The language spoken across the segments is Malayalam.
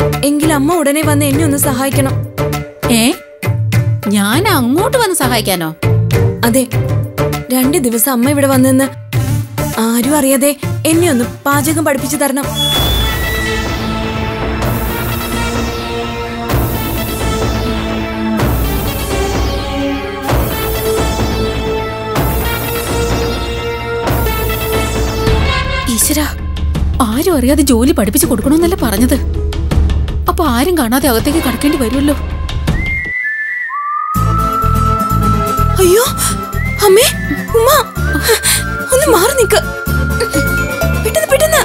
എങ്കിൽ അമ്മ ഉടനെ വന്ന് എന്നെ ഒന്ന് സഹായിക്കണം ഏ ഞാൻ അങ്ങോട്ട് വന്ന് സഹായിക്കാനോ അതെ രണ്ട് ദിവസം അമ്മ ഇവിടെ വന്നെന്ന് ആരും അറിയാതെ എന്നെ ഒന്ന് പാചകം പഠിപ്പിച്ചു തരണം ഈശ്വര ആരും അറിയാതെ ജോലി പഠിപ്പിച്ചു കൊടുക്കണമെന്നല്ല പറഞ്ഞത് അപ്പൊ ആരും കാണാതെ അകത്തേക്ക് കടക്കേണ്ടി വരുമല്ലോ അയ്യോ അമ്മേ ഉമ്മ ഒന്ന് മാറി നിക്ക് പെട്ടെന്ന് പെട്ടെന്ന്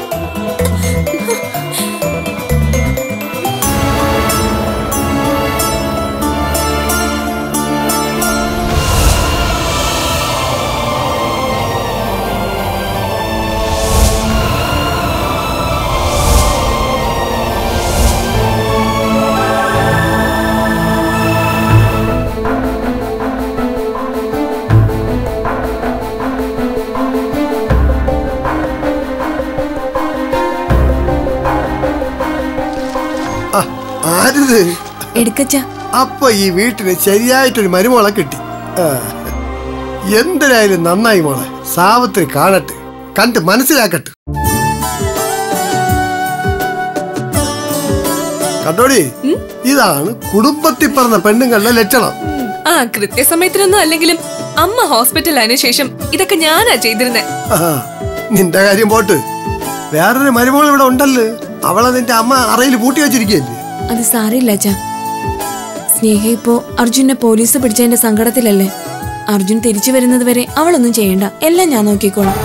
ആ, ആരിത് എടുക്കച്ച അപ്പൊ ഈ വീട്ടിന് ശരിയായിട്ടൊരു മരുമോളെ കിട്ടി ആ. എന്തിനായാലും നന്നായി മോളെ സാവത്രി കാണട്ടെ കണ്ട് മനസ്സിലാക്കട്ടെ കണ്ടോടി ഇതാണ് കുടുംബത്തിൽ പറഞ്ഞ പെണ്ണുങ്ങളുടെ ലക്ഷണം ആ കൃത്യസമയത്തിനൊന്നും അല്ലെങ്കിലും അമ്മ ഹോസ്പിറ്റലായതിനു ശേഷം ഇതൊക്കെ ഞാനാ ചെയ്തിരുന്നെ ആഹാ, നിന്റെ കാര്യം പോട്ട് വേറൊരു മരുമോൾ ഇവിടെ ഉണ്ടല്ലോ അവളെ നിന്റെ അമ്മ അറയിൽ പൂട്ടി വെച്ചിരിക്കുകയല്ലേ അത് സാരമില്ല അച്ഛാ സ്നേഹ ഇപ്പോ അർജുനെ പോലീസ് പിടിച്ചതിന്റെ സങ്കടത്തിലല്ലേ അർജുൻ തിരിച്ചു വരുന്നത് വരെ അവളൊന്നും ചെയ്യണ്ട എല്ലാം ഞാൻ നോക്കിക്കോളാം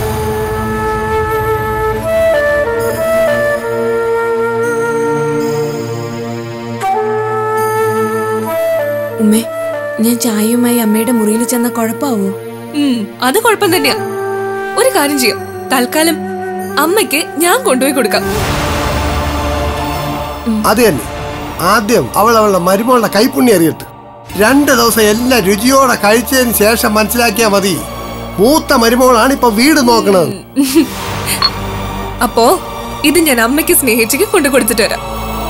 ഉമ്മേ ഞാൻ ചായയുമായി അമ്മയുടെ മുറിയിൽ ചെന്ന കുഴപ്പാവോ ഉം, അത് കുഴപ്പം തന്നെയാ ഒരു കാര്യം ചെയ്യാം തൽക്കാലം അമ്മയ്ക്ക് ഞാൻ കൊണ്ടുപോയി കൊടുക്കാം അത് തന്നെ ആദ്യം അവൾ അവളുടെ മരുമകളുടെ കൈപ്പുണ്ണി അറിയട്ടെ രണ്ട് ദിവസം എല്ലാം രുചിയോടെ കഴിച്ചതിന് ശേഷം മനസ്സിലാക്കിയാ മതി മൂത്ത മരുമകളാണ് ഇപ്പൊ വീട് നോക്കണത് അപ്പോ ഇത് ഞാൻ അമ്മയ്ക്ക് സ്നേഹിച്ചയ്ക്ക് കൊണ്ടു കൊടുത്തിട്ട് വരാം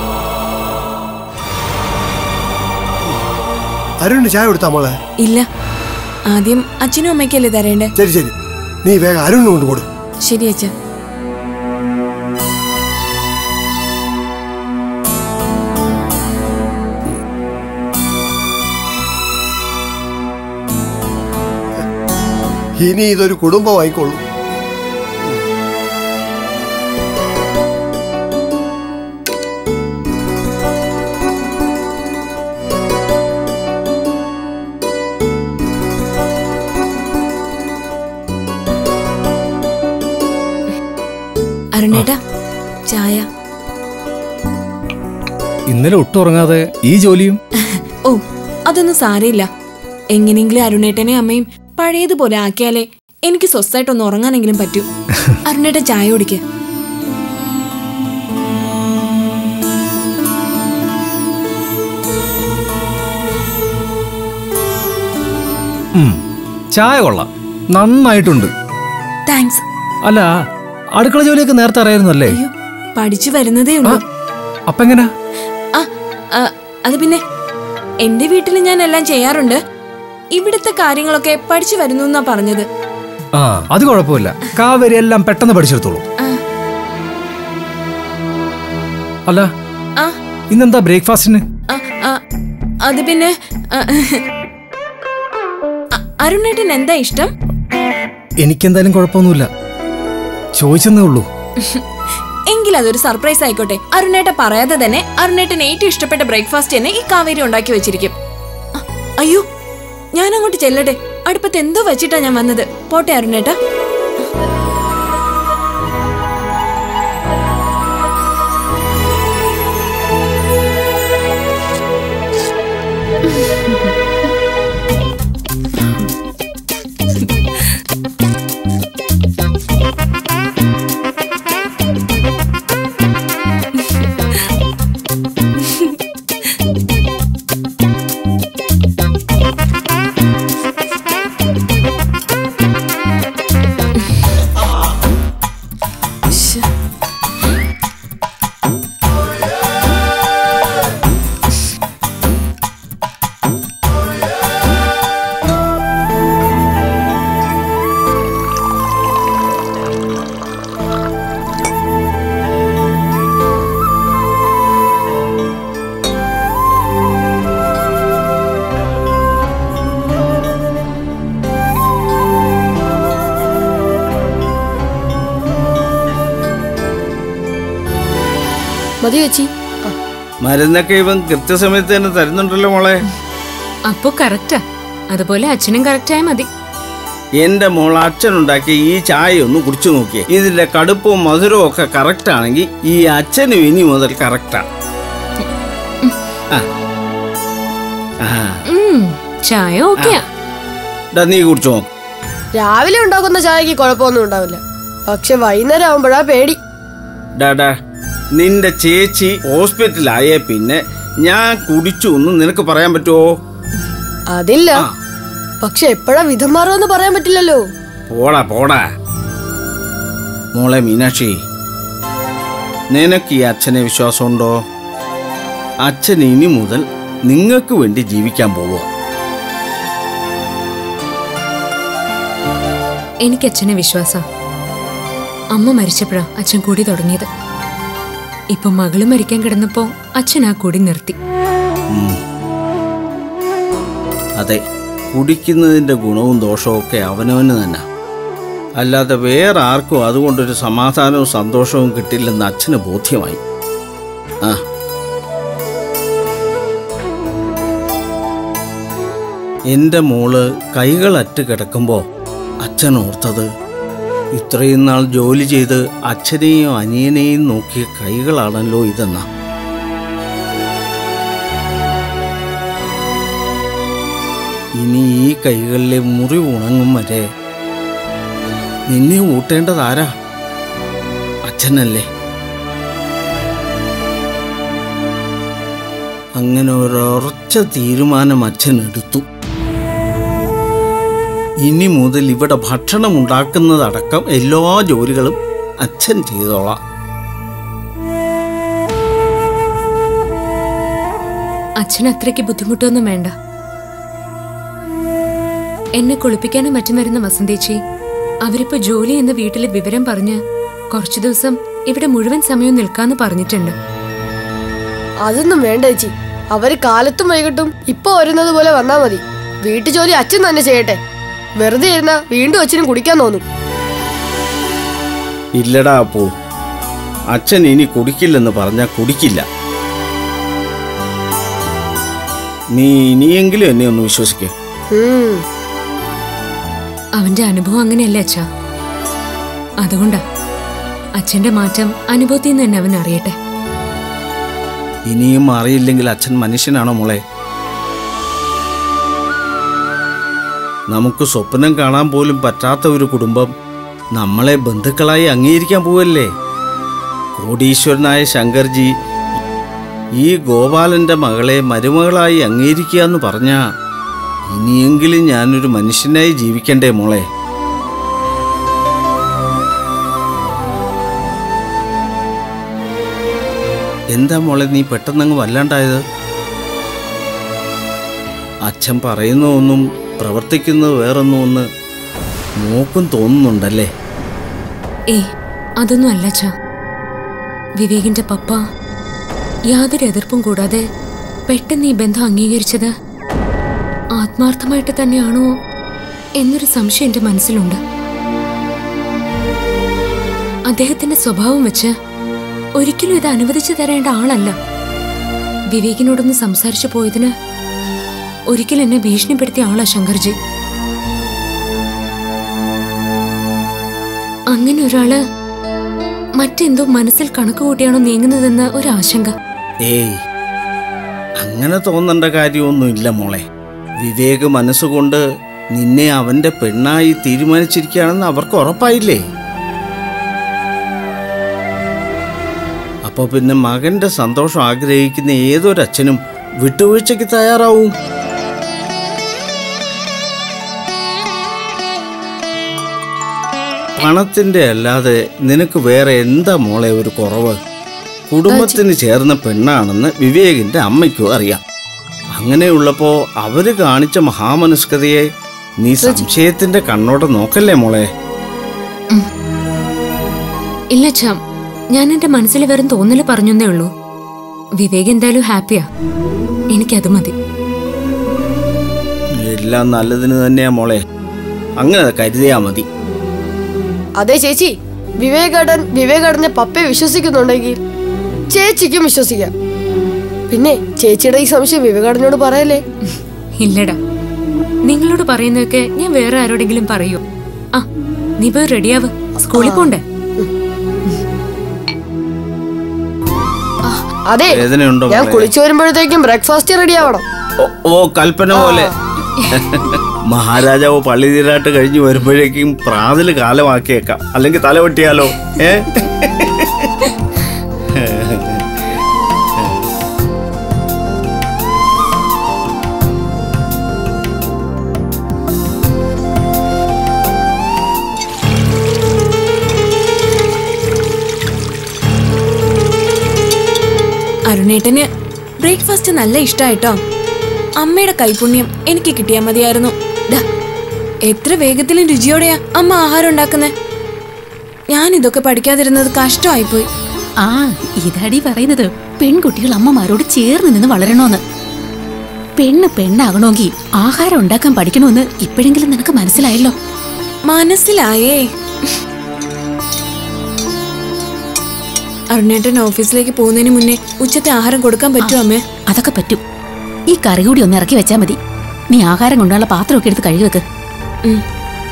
അരുണിന് ചായ കൊടുത്താ മോളെ ഇല്ല ആദ്യം അച്ഛനും അമ്മയ്ക്കല്ലേ തരേണ്ടേ ശരി ശരി നീ വേഗം അരുണിന് കൊണ്ട് കൊടു ശരി അച്ഛ ഇനി ഇതൊരു കുടുംബമായിക്കോളൂ അരുണേട്ടാ ചായ ഇന്നലെ ഒട്ടും ഉറങ്ങാതെ ഈ ജോലിയും ഓ അതൊന്നും സാരയില്ല എങ്ങനെയെങ്കിലും അരുണേട്ടനെ അമ്മയും പഴയതുപോലെ ആക്കിയാലേ എനിക്ക് സ്വസ്ഥായിട്ടൊന്ന് ഉറങ്ങാനെങ്കിലും പറ്റൂ അരുണേട്ടൻ ചായ കുടിക്ക് ഉം, ചായ കൊള്ളാം നന്നായിട്ടുണ്ട് താങ്ക്സ് അല്ല അടുക്കള ജോലിയൊക്കെ നേരത്തെ അറിയായിരുന്നല്ലേ അയ്യോ പഠിച്ചു വരുന്നതേ ആ, ഉള്ളൂ അപ്പൊ എങ്ങനാ ആ ആ, അത് പിന്നെ എന്റെ വീട്ടിൽ ഞാൻ എല്ലാം ചെയ്യാറുണ്ട് ഇവിടുത്തെ കാര്യങ്ങളൊക്കെ പഠിച്ചു വരുന്നു എന്നാ പറഞ്ഞത് ആ അത് കുഴപ്പമില്ല കാവേരി എല്ലാം പെട്ടെന്ന് പഠിച്ചെടുത്തോളൂ ആ, അല്ല ആ, ഇന്നെന്താ ബ്രേക്ക്ഫാസ്റ്റിന് ആ, ആ, അത് പിന്നെ ആ, അ- അരുണേട്ടൻ എന്താ ഇഷ്ടം എനിക്കെന്തായാലും കുഴപ്പമൊന്നുമില്ല ചോദിച്ചെന്നേ ഉള്ളൂ എങ്കിൽ അതൊരു സർപ്രൈസ് ആയിക്കോട്ടെ അരുണേട്ട പറയാതെ തന്നെ അരുണേട്ടൻ ഏറ്റവും ഇഷ്ടപ്പെട്ട ബ്രേക്ക്ഫാസ്റ്റ് തന്നെ ഈ കാവേരി ഉണ്ടാക്കി വെച്ചിരിക്കും അ- അയ്യോ ഞാൻ അങ്ങോട്ട് ചെല്ലട്ടെ അടുപ്പത്ത് എന്തോ വെച്ചിട്ടാ ഞാൻ വന്നത് പോട്ടെ അരുണേട്ട മതി ചേച്ചി മരുന്നൊക്കെ ഇവൻ കൃത്യസമയത്ത് തന്നെ തരുന്നുണ്ടല്ലോ മോളെ അപ്പോ കറക്റ്റാ അതുപോലെ അച്ഛനും കറക്റ്റായ മതി എന്റെ മോൾ അച്ഛനുണ്ടാക്കിയ ഈ ചായ ഒന്ന് കുടിച്ചു നോക്കിയേ ഇതിന്റെ കടുപ്പവും മധുരവും ഒക്കെ കറക്റ്റ് ആണെങ്കിൽ ഈ അച്ഛനും ഇനി മുതൽ കറക്റ്റാ ആ. ആ. ഉം, ചായ ഓക്കെയാ ദാ നീ കുടിച്ചു നോക്ക് രാവിലെ ഉണ്ടാക്കുന്ന ചായക്ക് കുഴപ്പമൊന്നും ഉണ്ടാവില്ല പക്ഷെ വൈകുന്നേരം ആവുമ്പോഴാ പേടി ഡാഡാ നിന്റെ ചേച്ചി ഹോസ്പിറ്റലായേ പിന്നെ ഞാൻ കുടിച്ചു എന്ന് നിനക്ക് പറയാൻ പറ്റുമോ അതില്ല ആ. പക്ഷെ എപ്പോഴാ വിധം മാറുമെന്ന് പറയാൻ പറ്റില്ലല്ലോ പോടാ പോടാ മോളെ മീനാക്ഷി നിനക്ക് ഈ അച്ഛനെ വിശ്വാസമുണ്ടോ അച്ഛൻ ഇനി മുതൽ നിങ്ങൾക്ക് വേണ്ടി ജീവിക്കാൻ പോവുക എനിക്ക് അച്ഛനെ വിശ്വാസം അമ്മ മരിച്ചപ്പോഴാ അച്ഛൻ കൂടി തുടങ്ങിയത് ഇപ്പൊ മകള് മരിക്കാൻ കിടന്നപ്പോ അച്ഛൻ ആ കൂടി നിർത്തി അതെ കുടിക്കുന്നതിൻ്റെ ഗുണവും ദോഷവും ഒക്കെ അവനവന് തന്നെ അല്ലാതെ വേറെ ആർക്കും അതുകൊണ്ടൊരു സമാധാനവും സന്തോഷവും കിട്ടില്ലെന്ന് അച്ഛന് ബോധ്യമായി ആ എൻ്റെ മോള് കൈകളറ്റ് കിടക്കുമ്പോൾ അച്ഛൻ ഓർത്തത് ഇത്രയും നാൾ ജോലി ചെയ്ത് അച്ഛനെയും അനിയനെയും നോക്കിയ കൈകളാണല്ലോ ഇതെന്നാ ഇനി ഈ കൈകളിലെ മുറിവ് ഉണങ്ങും വരെ നിന്നെ ഊട്ടേണ്ടതാരാ അച്ഛനല്ലേ അങ്ങനെ ഒരുറച്ച തീരുമാനം അച്ഛൻ എടുത്തു ഇനി മുതൽ ഇവിടെ ഭക്ഷണം ഉണ്ടാക്കുന്നതടക്കം എല്ലാ ജോലികളും അച്ഛൻ ചെയ്തോളാം അച്ഛൻ അത്രയ്ക്ക് ബുദ്ധിമുട്ടൊന്നും വേണ്ട എന്നെ കുളിപ്പിക്കാനും മറ്റും വരുന്ന വസന്തേച്ചി അവരിപ്പോ ജോലി എന്ന വീട്ടിലെ വിവരം പറഞ്ഞ് കുറച്ചു ദിവസം ഇവിടെ മുഴുവൻ സമയവും നിൽക്കാന്ന് പറഞ്ഞിട്ടുണ്ട് അതൊന്നും വേണ്ട ചേച്ചി അവര് കാലത്തും വൈകിട്ടും ഇപ്പൊ വരുന്നത് പോലെ വന്നാ മതി വീട്ടു ജോലി അച്ഛൻ തന്നെ ചെയ്യട്ടെ വെറുതെ ഇരുന്ന വീണ്ടും അച്ഛനും കുടിക്കാൻ തോന്നും ഇല്ലടാ അപ്പോ അച്ഛൻ ഇനി കുടിക്കില്ലെന്ന് പറഞ്ഞാൽ കുടിക്കില്ല നീ ഇനിയെങ്കിലും എന്നെ ഒന്ന് വിശ്വസിക്കേ ഉം. അവന്റെ അനുഭവം അങ്ങനെയല്ല അച്ഛാ അതുകൊണ്ടാ അച്ഛന്റെ മാറ്റം അനുഭവത്തിൽ നിന്ന് തന്നെ അവൻ അറിയട്ടെ ഇനിയും അറിയില്ലെങ്കിൽ അച്ഛൻ മനുഷ്യനാണോ മോളെ നമുക്ക് സ്വപ്നം കാണാൻ പോലും പറ്റാത്ത ഒരു കുടുംബം നമ്മളെ ബന്ധുക്കളായി അംഗീകരിക്കാൻ പോവല്ലേ കോടീശ്വരനായ ശങ്കർജി ഈ ഗോപാലന്റെ മകളെ മരുമകളായി അംഗീകരിക്കുക എന്ന് പറഞ്ഞാ ഇനിയെങ്കിലും ഞാനൊരു മനുഷ്യനായി ജീവിക്കണ്ടേ മോളെ എന്താ മോളെ നീ പെട്ടെന്നങ്ങ് വല്ലാണ്ടായത് അച്ഛൻ പറയുന്ന ഒന്നും പ്രവർത്തിക്കുന്നത് വേറൊന്നും ഒന്ന് നോക്കും തോന്നുന്നുണ്ടല്ലേ ഏയ് അതൊന്നും അല്ല അച്ഛാ വിവേകിന്റെ പപ്പ യാതൊരു എതിർപ്പും കൂടാതെ പെട്ടെന്ന് ഈ ബന്ധം അംഗീകരിച്ചത് ആത്മാർത്ഥമായിട്ട് തന്നെയാണോ എന്നൊരു സംശയം എന്റെ മനസ്സിലുണ്ട് അദ്ദേഹത്തിന്റെ സ്വഭാവം വെച്ച് ഒരിക്കലും ഇത് അനുവദിച്ചു തരേണ്ട ആളല്ല വിവേകിനോടൊന്ന് സംസാരിച്ചു പോയതിന് ഒരിക്കൽ എന്നെ ഭീഷണിപ്പെടുത്തിയ ആളാ ശങ്കർജി അങ്ങനെ ഒരാള് മറ്റെന്തോ മനസ്സിൽ കണക്ക് കൂട്ടിയാണോ നീങ്ങുന്നതെന്ന് ഒരാശങ്ക ഏയ് അങ്ങനെ തോന്നേണ്ട കാര്യമൊന്നുമില്ല മോളെ വിവേക് മനസ്സുകൊണ്ട് നിന്നെ അവന്റെ പെണ്ണായി തീരുമാനിച്ചിരിക്കുകയാണെന്ന് അവർക്ക് ഉറപ്പായില്ലേ അപ്പൊ പിന്നെ മകന്റെ സന്തോഷം ആഗ്രഹിക്കുന്ന ഏതൊരച്ഛനും വിട്ടുവീഴ്ചയ്ക്ക് തയ്യാറാവും പണത്തിന്റെ അല്ലാതെ നിനക്ക് വേറെ എന്താ മോളെ ഒരു കുറവ് കുടുംബത്തിന് ചേർന്ന പെണ്ണാണെന്ന് വിവേകിന്റെ അമ്മയ്ക്കും അറിയാം അങ്ങനെയുള്ളപ്പോ അവര് കാണിച്ച മഹാമനസ്കതയെ നീ സംശയത്തിന്റെ കണ്ണോടെ നോക്കല്ലേ മോളെ ഇല്ല ചാം ഞാൻ എന്റെ മനസ്സിൽ വെറും തോന്നല് പറഞ്ഞേ ഉള്ളൂ വിവേക് എന്തായാലും ഹാപ്പിയാ എനിക്കത് മതി എല്ലാം നല്ലതിന് തന്നെയാ മോളെ അങ്ങനെ കരുതിയാ മതി അതെ ചേച്ചി വിവേകേട്ടൻ വിവേകേട്ടന്റെ പപ്പയെ വിശ്വസിക്കുന്നുണ്ടെങ്കിൽ ചേച്ചിക്കും വിശ്വസിക്കാം പിന്നെ ചേച്ചിയുടെ ഈ സംശയം വിവേകാടനോട് പറയല്ലേ ഇല്ലടാ നിങ്ങളോട് പറയുന്നതൊക്കെ ഞാൻ വേറെ ആരോടെങ്കിലും പറയൂ ആ നീ പോയി റെഡിയാവ് സ്കൂളിൽ പോണ്ടേ അതെ വേദനയുണ്ടോ ഞാൻ മോളെ? കുളിച്ചു വരുമ്പോഴത്തേക്കും ബ്രേക്ക്ഫാസ്റ്റ് റെഡി ആവണം ഓ- ഓ കൽപ്പന പോലെ മഹാരാജാവ് പള്ളി തീരാട്ട് കഴിഞ്ഞ് വരുമ്പോഴേക്കും പ്രാതല് കാലമാക്കിയേക്കാം അല്ലെങ്കിൽ തല വെട്ടിയാലോ ഏ അരുണേട്ടന് ബ്രേക്ക്ഫാസ്റ്റ് നല്ല ഇഷ്ടായിട്ടോ അമ്മയുടെ കൈപുണ്യം എനിക്ക് കിട്ടിയാ മതിയായിരുന്നു ദാ, എത്ര വേഗത്തിലും രുചിയോടെയാ അമ്മ ആഹാരം ഉണ്ടാക്കുന്നേ ഞാൻ ഇതൊക്കെ പഠിക്കാതിരുന്നത് കഷ്ടമായിപ്പോയി ആ ഇതാടി പറയുന്നത് പെൺകുട്ടികൾ അമ്മമാരോട് ചേർന്ന് നിന്ന് വളരണോന്ന് പെണ്ണ് പെണ്ണാകണമെങ്കിൽ ആഹാരം ഉണ്ടാക്കാൻ പഠിക്കണമെന്ന് ഇപ്പോഴെങ്കിലും നിനക്ക് മനസ്സിലായല്ലോ മനസ്സിലായേ അരുണേട്ടൻ ഓഫീസിലേക്ക് പോകുന്നതിന് മുന്നേ ഉച്ചത്തെ ആഹാരം കൊടുക്കാൻ പറ്റുമോ അമ്മേ അതൊക്കെ പറ്റും ഈ കറി കൂടി ഒന്ന് ഇറക്കി വെച്ചാ മതി നീ ആഹാരം കൊണ്ടുള്ള പാത്രമൊക്കെ എടുത്ത് കഴുകി വെക്ക് ഉം.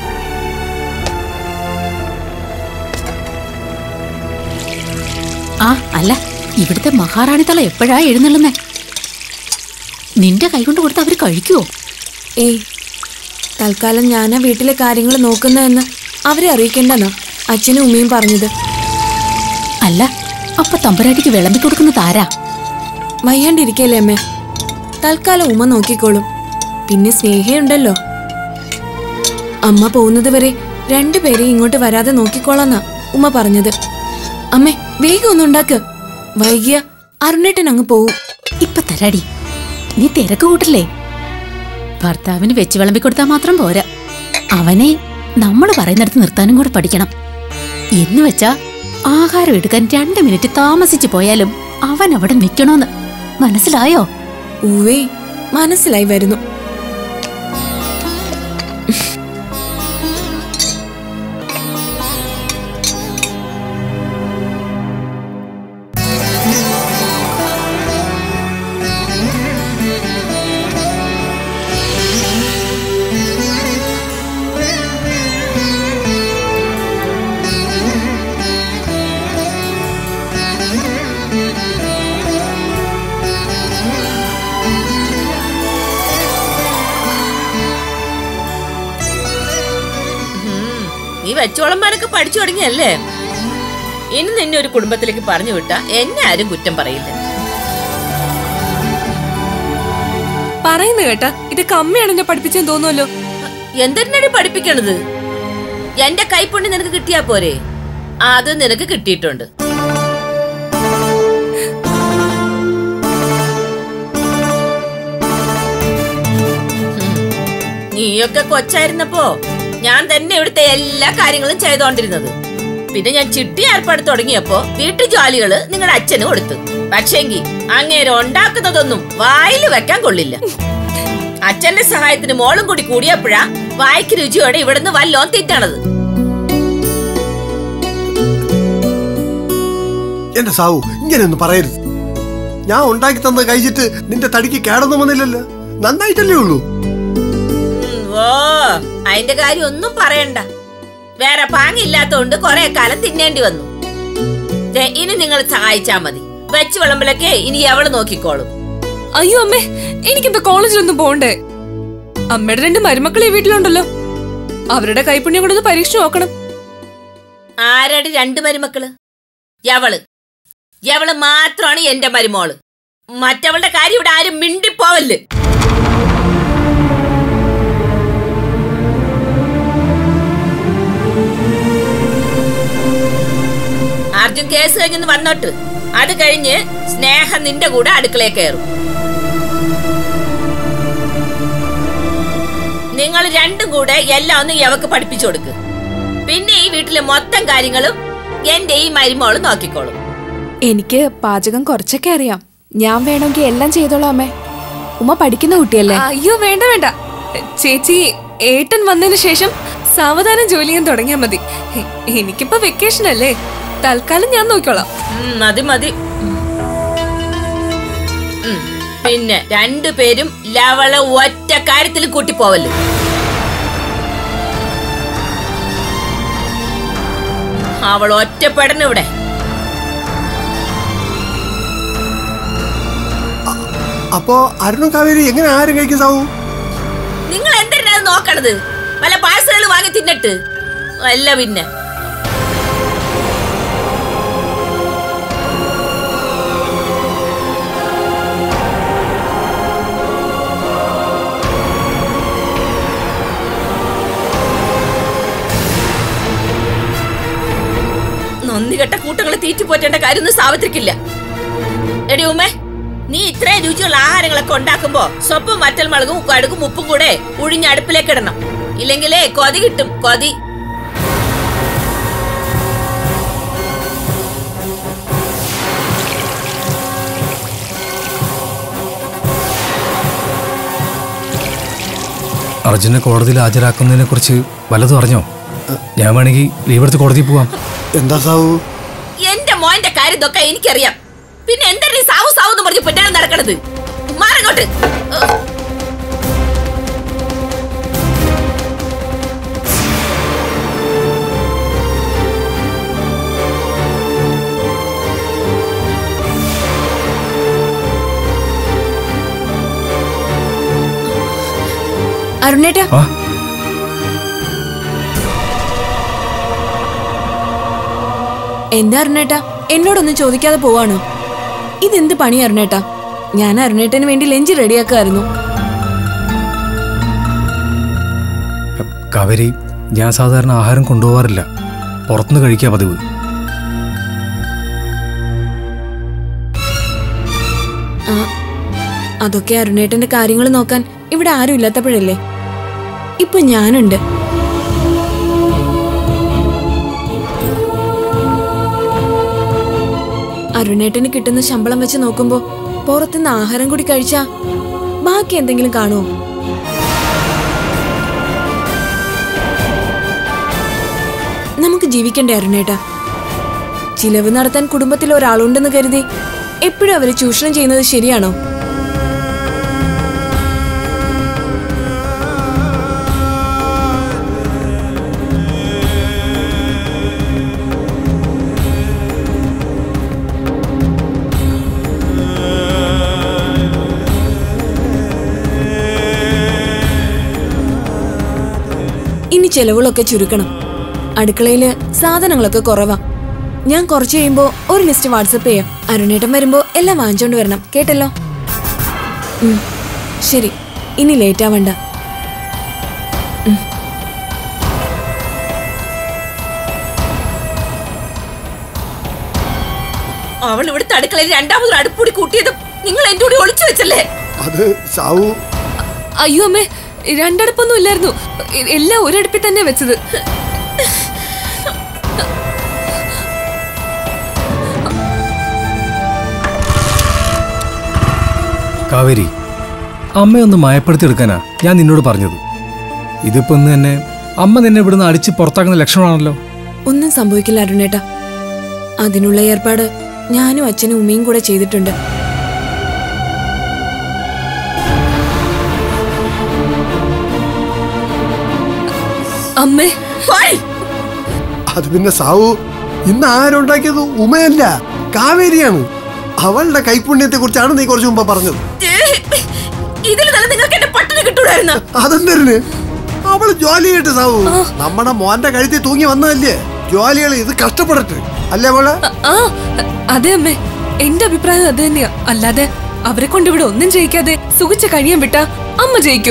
ആ അല്ല ഇവിടുത്തെ മഹാറാണി തല എപ്പോഴാ എഴുന്നള്ളുന്നേ നിന്റെ കൈകൊണ്ട് കൊടുത്ത് അവര് കഴിക്കുവോ ഏയ് തൽക്കാലം ഞാനാ വീട്ടിലെ കാര്യങ്ങൾ നോക്കുന്നതെന്ന് അവരെ അറിയിക്കണ്ടെന്നോ അച്ഛനും ഉമ്മയും പറഞ്ഞത് അല്ല അപ്പൊ തമ്പുരാട്ടിക്ക് വിളമ്പി കൊടുക്കുന്ന താരാ വയ്യാണ്ടിരിക്കല്ലേ അമ്മേ തൽക്കാലം ഉമ്മ നോക്കിക്കോളും പിന്നെ സ്നേഹയുണ്ടല്ലോ അമ്മ പോകുന്നത് വരെ രണ്ടുപേരെയും ഇങ്ങോട്ട് വരാതെ നോക്കിക്കോളാന്നാ ഉമ്മ പറഞ്ഞത് അമ്മേ വേഗം ഒന്നും ഉണ്ടാക്ക് വൈകിയ അരുണേട്ടൻ അങ്ങ് പോവും ഇപ്പൊ തരാടി നീ തിരക്ക് കൂട്ടല്ലേ ഭർത്താവിന് വെച്ച് വിളമ്പി കൊടുത്താൽ മാത്രം പോരാ അവനെ നമ്മൾ പറയുന്നിടത്ത് നിർത്താനും കൂടെ പഠിക്കണം എന്ന് വെച്ചാ ആഹാരം എടുക്കാൻ രണ്ട് മിനിറ്റ് താമസിച്ചു പോയാലും അവൻ അവിടെ നിൽക്കണോന്ന് മനസ്സിലായോ ഊവേ മനസ്സിലായി വരുന്നു നീ വെച്ചോളന്മാരൊക്കെ പഠിച്ചു തുടങ്ങിയല്ലേ ഇനി നിന്നെ ഒരു കുടുംബത്തിലേക്ക് പറഞ്ഞു വിട്ട എന്നെ ആരും കുറ്റം പറയില്ല പറയുന്നു കേട്ടാ ഇതൊക്കെ അമ്മയാണ് എന്നെ പഠിപ്പിച്ചെന്ന് തോന്നുമല്ലോ എന്തിനടി പഠിപ്പിക്കണത് എന്റെ കൈപ്പുണ്ണി നിനക്ക് കിട്ടിയാ പോരെ അത് നിനക്ക് കിട്ടിയിട്ടുണ്ട് ഹും. നീയൊക്കെ കൊച്ചായിരുന്നപ്പോ ഞാൻ തന്നെ ഇവിടുത്തെ എല്ലാ കാര്യങ്ങളും ചെയ്തോണ്ടിരുന്നത് പിന്നെ ഞാൻ ചിട്ടി ഏർപ്പാട് തുടങ്ങിയപ്പോ വീട്ടു ജോലികള് നിങ്ങളുടെ അച്ഛന് കൊടുത്തു പക്ഷേങ്കി അങ്ങേരെ ഉണ്ടാക്കുന്നതൊന്നും വായിൽ വെക്കാൻ കൊള്ളില്ല അച്ഛന്റെ സഹായത്തിന് മോളും കൂടി കൂടിയപ്പോഴാ വായ്ക്ക് രുചിയോടെ ഇവിടുന്ന് വല്ലോം തിന്നണത് എന്റെ സാവു ഇങ്ങനെയൊന്നും പറയരുത് ഞാൻ ഉണ്ടാക്കി തന്നത് കഴിച്ചിട്ട് നിന്റെ തടിക്ക് കേടൊന്നും വന്നില്ലല്ലോ നന്നായിട്ടല്ലേ ഉള്ളൂ ഉം, ഓ അതിന്റെ കാര്യം ഒന്നും പറയണ്ട വേറെ പാങ്ങില്ലാത്തോണ്ട് കുറെ കാലം തിന്നേണ്ടി വന്നു ദേ, ഇനി നിങ്ങൾ സഹായിച്ചാ മതി വെച്ച് വിളമ്പിലൊക്കെ ഇനി എവള് നോക്കിക്കോളും അയ്യോ അമ്മേ എനിക്കിപ്പോ കോളേജിലൊന്നും പോണ്ടേ അമ്മയുടെ രണ്ട് മരുമക്കൾ ഈ വീട്ടിലുണ്ടല്ലോ അവരുടെ കൈപുണ്യം കൊണ്ടൊന്ന് പരീക്ഷിച്ചു നോക്കണം ആരടി രണ്ട് മരുമക്കള് യവള് യവള് മാത്രമാണ് എന്റെ മരുമോള് മറ്റവളുടെ കാര്യം ഇവിടെ ആരും മിണ്ടിപ്പോവല്ല് അർജുൻ കേസ് കഴിഞ്ഞൊന്ന് വന്നോട്ട് അത് കഴിഞ്ഞ് സ്നേഹ നിന്റെ കൂടെ അടുക്കളയിൽ കയറും നിങ്ങൾ രണ്ടും കൂടെ എല്ലാം ഒന്ന് യവക്ക് പഠിപ്പിച്ചു കൊടുക്ക് പിന്നെ ഈ വീട്ടിലെ മൊത്തം കാര്യങ്ങളും എന്റെ ഈ മരുമോള് നോക്കിക്കോളും എനിക്ക് പാചകം കുറച്ചൊക്കെ അറിയാം ഞാൻ വേണമെങ്കിൽ എല്ലാം ചെയ്തോളാം അമ്മേ ഉമ്മ പഠിക്കുന്ന കുട്ടിയല്ലേ അയ്യോ വേണ്ട വേണ്ട ചേച്ചി ഏട്ടൻ വന്നതിന് ശേഷം സാവധാനം ജോലി ചെയ്യാൻ തുടങ്ങിയാൽ മതി എ- എനിക്കിപ്പോ വെക്കേഷൻ അല്ലേ തൽക്കാലം ഞാൻ നോക്കിക്കോളാം ഉം, മതി മതി പിന്നെ രണ്ടുപേരും ലവള ഒറ്റ കാര്യത്തിൽ കൂട്ടിപ്പോവല്ലോ അവൾ ഒറ്റപ്പെടണം ഇവിടെ അപ്പോ അരുണും കാവേരി എങ്ങനെ ആരും കഴിക്കും സാവു നിങ്ങൾ എന്തിനാ അത് നോക്കണത് വല്ല പാഴ്സലുകൾ വാങ്ങി തിന്നിട്ട് അല്ല പിന്നെ നന്ദി കെട്ട കൂട്ടങ്ങളെ തീറ്റിപ്പോറ്റേണ്ട കാര്യമൊന്നും സാവത്രിക്കില്ല എടി ഉമ്മേ നീ ഇത്രയും രുചിയുള്ള ആഹാരങ്ങളൊക്കെ ഉണ്ടാക്കുമ്പോ സ്വപ്പം മറ്റൽ മുളകും കടുകും ഉപ്പും കൂടെ ഉഴിഞ്ഞ് അടുപ്പിലേക്ക് ഇടണം ഇല്ലെങ്കിലേ കൊതി കിട്ടും കൊതി അർജുനെ കോടതിയിൽ ഹാജരാക്കുന്നതിനെ കുറിച്ച് വല്ലതും അറിഞ്ഞോ ഞാൻ വേണമെങ്കിൽ ലീവ് എടുത്ത് കോടതിയിൽ പോവാം എന്താ സാവു എന്റെ മോന്റെ കാര്യം ഇതൊക്കെ എനിക്കറിയാം പിന്നെ എന്താ നീ സാവു സാവു എന്ന് പറഞ്ഞ് പിന്നാലെ നടക്കണത് മാറങ്ങോട്ട് ഏഹ്. അരുണേട്ടാ ആ എന്താ അരുണേട്ടാ എന്നോടൊന്നും ചോദിക്കാതെ പോവാണോ ഇതെന്ത് പണി അരുണേട്ടാ ഞാൻ അരുണേട്ടന് വേണ്ടി ലഞ്ച് റെഡിയാക്കായിരുന്നു കാവേരി ഞാൻ സാധാരണ ആഹാരം കൊണ്ടുപോകാറില്ല പുറത്തുനിന്ന് കഴിക്കുക പതിവ് ആ അതൊക്കെ അരുണേട്ടന്റെ കാര്യങ്ങൾ നോക്കാൻ ഇവിടെ ആരും ഇല്ലാത്തപ്പോഴല്ലേ ഇപ്പൊ ഞാനുണ്ട് അരുണേട്ടന് കിട്ടുന്ന ശമ്പളം വെച്ച് നോക്കുമ്പോ പുറത്തുനിന്ന് ആഹാരം കൂടി കഴിച്ചാ ബാക്കി എന്തെങ്കിലും കാണുമോ നമുക്ക് ജീവിക്കണ്ടേ അരുണേട്ടാ ചിലവ് നടത്താൻ കുടുംബത്തിൽ ഒരാളുണ്ടെന്ന് കരുതി എപ്പോഴും അവരെ ചൂഷണം ചെയ്യുന്നത് ശരിയാണോ ഇനി ചെലവുകളൊക്കെ ചുരുക്കണം അടുക്കളയില് സാധനങ്ങളൊക്കെ കുറവാ ഞാൻ കുറച്ച് കഴിയുമ്പോ ഒരു ലിസ്റ്റ് വാട്സപ്പ് ചെയ്യാം അരുണേട്ടൻ വരുമ്പോ എല്ലാം വാങ്ങിച്ചോണ്ട് വരണം കേട്ടല്ലോ ഉം, ശരി ഇനി ലേറ്റ് ആവണ്ട അവൾ ഇവിടുത്തെ അടുക്കളയിൽ രണ്ടാമതൊരു അടുപ്പൂടി കൂട്ടിയത് നിങ്ങൾ എന്റെ കൂടി ഒളിച്ചു വെച്ചല്ലേ അത് സാവു അയ്യോ അമ്മേ രണ്ടടുപ്പൊന്നും ഇല്ലായിരുന്നു എ- എല്ലാം ഒരടുപ്പിൽ തന്നെ വെച്ചത് കാവേരി അമ്മയൊന്ന് മയപ്പെടുത്തിയെടുക്കാനാ ഞാൻ നിന്നോട് പറഞ്ഞത് ഇതിപ്പോ ഇന്ന് തന്നെ അമ്മ നിന്നെ ഇവിടുന്ന് അടിച്ച് പുറത്താക്കുന്ന ലക്ഷണമാണല്ലോ ഒന്നും സംഭവിക്കില്ല അരുണേട്ടാ അതിനുള്ള ഏർപ്പാട് ഞാനും അച്ഛനും ഉമ്മയും കൂടെ ചെയ്തിട്ടുണ്ട് അമ്മേ പോയി. അത് പിന്നെ സാവു ഇന്ന് ആരുണ്ടാക്കിയത് ഉമയല്ല കാവേരിയാണ് അവളുടെ കൈപുണ്യത്തെ കുറിച്ചാണ് നീ കുറച്ച് മുമ്പ് പറഞ്ഞത് ഇതിൽ നല്ല നിങ്ങൾക്ക് എന്റെ പട്ടിണി കിട്ടൂടായിരുന്നു അതെന്തരന് അവള് ജോലി ചെയ്യട്ടെ സാവു നമ്മുടെ മോന്റെ കഴുത്തിൽ തൂങ്ങി വന്നതല്ലേ ജോലികൾ ഇത് കഷ്ടപ്പെടട്ടെ അല്ലേ മോളെ ആ അതെ അമ്മേ എന്റെ അഭിപ്രായം അത് തന്നെയാ അല്ലാതെ അവരെ കൊണ്ട് ഇവിടെ ഒന്നും ജയിക്കാതെ സുഖിച്ച് കഴിയാൻ വിട്ടാ അമ്മ ജയിക്കോ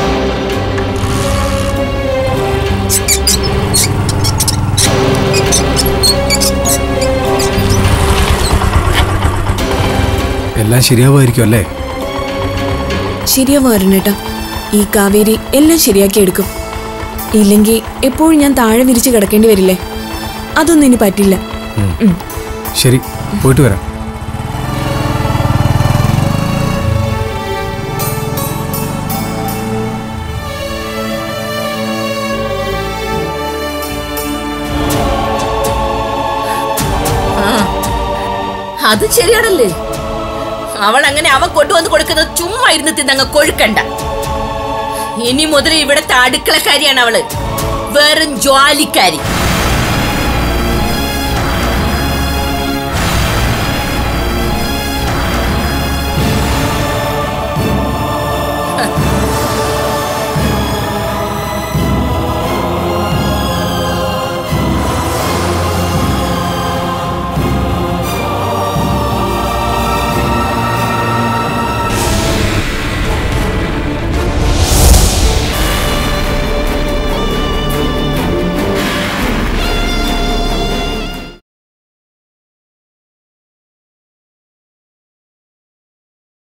എല്ലാം ശരിയാവുമായിരിക്കും അല്ലേ ശരിയാവും അരുണേട്ടാ ഈ കാവേരി എല്ലാം ശരിയാക്കി എടുക്കും ഇല്ലെങ്കിൽ എപ്പോഴും ഞാൻ താഴെ വിരിച്ച് കിടക്കേണ്ടി വരില്ലേ അതൊന്നും ഇനി പറ്റില്ല ഉം. ശരി പോയിട്ട് വരാം അത് ശരിയാണല്ലേ അവൾ അങ്ങനെ അവൻ കൊണ്ടുവന്ന് കൊടുക്കുന്നത് ചുമ്മാ ഇരുന്ന് തിന്നങ്ങ് കൊഴുക്കണ്ട ഇനി മുതൽ ഇവിടത്തെ അടുക്കളക്കാരിയാണ് അവള് വെറും ജ്വാലിക്കാരി